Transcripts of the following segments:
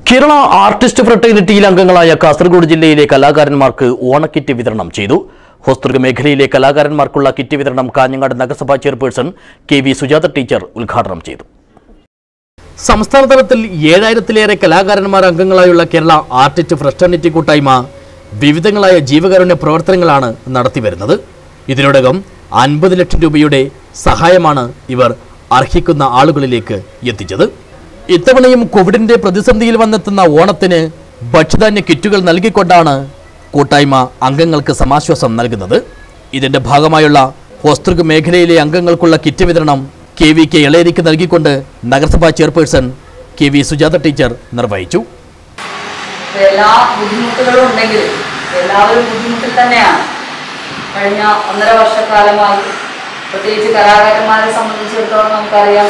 Kerala artist ഫ്രട്ടേണിറ്റിയിൽ അംഗങ്ങളായ കാസർഗോഡ് ജില്ലയിലെ കലാകാരന്മാർക്ക് ഓണക്കിറ്റ് വിതരണം ചെയ്തു ഹോസ്തൃക മേഖലയിലെ കലാകാരന്മാർക്കുള്ള കിറ്റ് വിതരണം കാഞ്ഞങ്ങാട് നഗരസഭാ chairperson K V Sujatha teacher ഉദ്ഘാടനം ചെയ്തു സംസ്ഥാന തലത്തിൽ ഏഴായിരത്തിലേറെ കലാകാരന്മാർ അംഗങ്ങളായുള്ള കേരള ആർട്ടിസ്റ്റ് ഫ്രട്ടേണിറ്റി കൂട്ടായ്മ വിവിധങ്ങളായ ജീവകാരുണ്യ പ്രവർത്തനങ്ങളാണ് നടത്തിവരുന്നത് ഇതിനോടകം അൻപത് ലക്ഷം രൂപയുടെ സഹായമാണ് ഇവർ അർഹിക്കുന്ന ആളുകളിലേക്ക് എത്തിച്ചത് ഇത്തവണയും കോവിഡിന്റെ പ്രതിസന്ധിയിൽ വന്നെത്തുന്ന ഓണത്തിന് ഭക്ഷ്യധാന്യ കിറ്റുകൾ നൽകിക്കൊണ്ടാണ് കൂട്ടായ്മ അംഗങ്ങൾക്ക് സമാശ്വാസം നൽകുന്നത് ഇതിന്റെ ഭാഗമായുള്ള ഹോസ്തൃക മേഖലയിലെ അംഗങ്ങൾക്കുള്ള കിറ്റ് വിതരണം കെ വി കെ ഇളയരിക്ക് നൽകിക്കൊണ്ട് നഗരസഭാ chairperson K V Sujatha teacher നിർവഹിച്ചു ഇപ്പൊ എല്ലാ ബുദ്ധിമുട്ടുകളും ഉണ്ടെങ്കിലും എല്ലാവരും ബുദ്ധിമുട്ടിൽ തന്നെയാണ് കഴിഞ്ഞ ഒന്നര വർഷക്കാലമായി പ്രത്യേകിച്ച് കലാകാരന്മാരെ സംബന്ധിച്ചിടത്തോളം നമുക്കറിയാം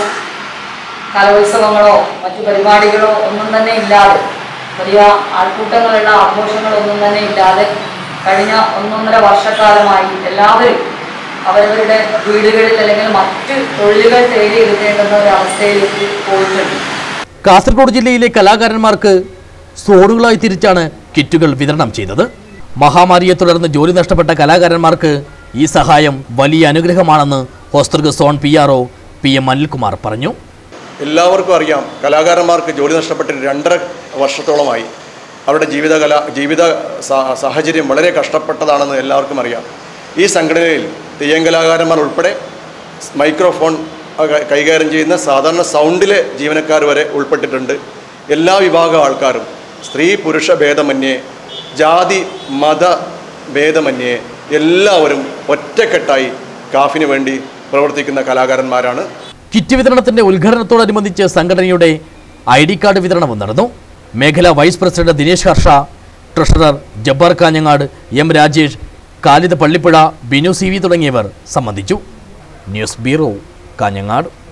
കലോത്സവങ്ങളോ മറ്റു പരിപാടികളോ ഒന്നും തന്നെ ഇല്ലാതെ വലിയ ആൾക്കൂട്ടങ്ങളുള്ള ആഘോഷങ്ങളൊന്നും തന്നെ ഇല്ലാതെ കഴിഞ്ഞ ഒന്നൊന്നര വർഷക്കാലമായി എല്ലാവരും അവരവരുടെ വീടുകളിൽ അല്ലെങ്കിൽ മറ്റ് തൊഴിലുകൾ തേടി എടുക്കേണ്ടുന്ന ഒരു അവസ്ഥയിലേക്ക് പോയിട്ടുണ്ട് കാസർഗോഡ് ജില്ലയിലെ കലാകാരന്മാർക്ക് സോണുകളായി തിരിച്ചാണ് കിറ്റുകൾ വിതരണം ചെയ്തത് മഹാമാരിയെ തുടർന്ന് ജോലി നഷ്ടപ്പെട്ട കലാകാരന്മാർക്ക് ഈ സഹായം വലിയ അനുഗ്രഹമാണെന്ന് ഹോസ്തൃക zone P R O P M Anilkumar പറഞ്ഞു എല്ലാവർക്കും അറിയാം കലാകാരന്മാർക്ക് ജോലി നഷ്ടപ്പെട്ടിട്ട് രണ്ടര വർഷത്തോളമായി അവരുടെ ജീവിതകല ജീവിത സാ- സാഹചര്യം വളരെ കഷ്ടപ്പെട്ടതാണെന്ന് എല്ലാവർക്കും അറിയാം ഈ സംഘടനയിൽ തെയ്യം കലാകാരന്മാർ ഉൾപ്പെടെ മൈക്രോഫോൺ ഒക്കെ കൈകാര്യം ചെയ്യുന്ന സാധാരണ സൗണ്ടിലെ ജീവനക്കാർ വരെ ഉൾപ്പെട്ടിട്ടുണ്ട് എല്ലാ വിഭാഗം ആൾക്കാരും സ്ത്രീ പുരുഷ ഭേദമന്യേ ജാതി മത ഭേദമന്യേ എല്ലാവരും ഒറ്റക്കെട്ടായി കാഫിന് വേണ്ടി പ്രവർത്തിക്കുന്ന കലാകാരന്മാരാണ് കിറ്റ് വിതരണത്തിന്റെ ഉദ്ഘാടനത്തോടനുബന്ധിച്ച് സംഘടനയുടെ ഐ ഡി കാർഡ് വിതരണവും നടന്നു മേഖലാ vice president Dinesh Harsha treasurer Jabbar Kanhangad M Rajesh Khalid Pallippuzha Binu C V തുടങ്ങിയവർ സംബന്ധിച്ചു ന്യൂസ് ബ്യൂറോ കാഞ്ഞങ്ങാട്